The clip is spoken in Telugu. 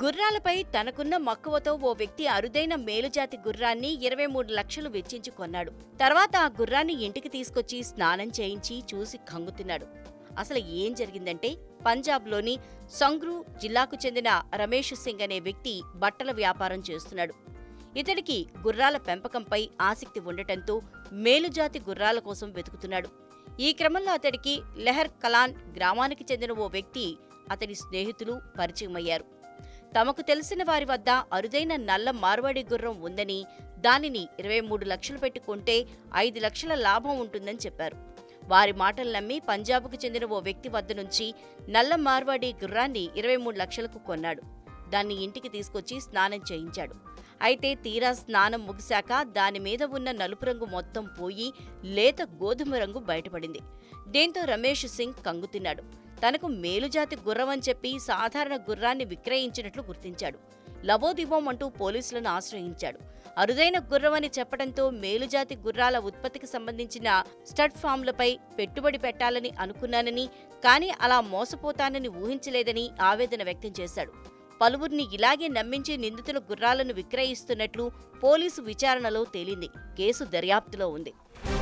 గుర్రాలపై తనకున్న మక్కువతో ఓ వ్యక్తి అరుదైన మేలుజాతి గుర్రాన్ని ఇరవై మూడు లక్షలు వెచ్చించి కొన్నాడు తర్వాత ఆ గుర్రాన్ని ఇంటికి తీసుకొచ్చి స్నానం చేయించి చూసి కంగుతున్నాడు అసలు ఏం జరిగిందంటే పంజాబ్లోని సంగ్రూ జిల్లాకు చెందిన రమేష్ సింగ్ అనే వ్యక్తి బట్టల వ్యాపారం చేస్తున్నాడు ఇతడికి గుర్రాల పెంపకంపై ఆసక్తి ఉండటంతో మేలుజాతి గుర్రాల కోసం వెతుకుతున్నాడు ఈ క్రమంలో అతడికి లెహర్ కలాన్ గ్రామానికి చెందిన ఓ వ్యక్తి అతడి స్నేహితులు పరిచయమయ్యారు తమకు తెలిసిన వారి వద్ద అరుదైన నల్ల మార్వాడి గుర్రం ఉందని దానిని ఇరవై మూడు లక్షలు పెట్టి కొంటే ఐదు లక్షల లాభం ఉంటుందని చెప్పారు వారి మాటలు నమ్మి పంజాబ్కు చెందిన ఓ వ్యక్తి వద్ద నుంచి నల్ల మార్వాడి గుర్రాన్ని ఇరవై మూడు లక్షలకు కొన్నాడు దాన్ని ఇంటికి తీసుకొచ్చి స్నానం చేయించాడు అయితే తీరా స్నానం ముగిశాక దాని మీద ఉన్న నలుపు రంగు మొత్తం పోయి లేత గోధుమ రంగు బయటపడింది దీంతో రమేష్ సింగ్ కంగుతిన్నాడు తనకు మేలుజాతి గుర్రం అని చెప్పి సాధారణ గుర్రాన్ని విక్రయించినట్లు గుర్తించాడు లబోదిబోం అంటూ పోలీసులను ఆశ్రయించాడు అరుదైన గుర్రం అని చెప్పడంతో మేలుజాతి గుర్రాల ఉత్పత్తికి సంబంధించిన స్టడ్ ఫామ్లపై పెట్టుబడి పెట్టాలని అనుకున్నానని కానీ అలా మోసపోతానని ఊహించలేదని ఆవేదన వ్యక్తం చేశాడు పలువురిని ఇలాగే నమ్మించి నిందితుల గుర్రాలను విక్రయిస్తున్నట్లు పోలీసు విచారణలో తేలింది కేసు దర్యాప్తులో ఉంది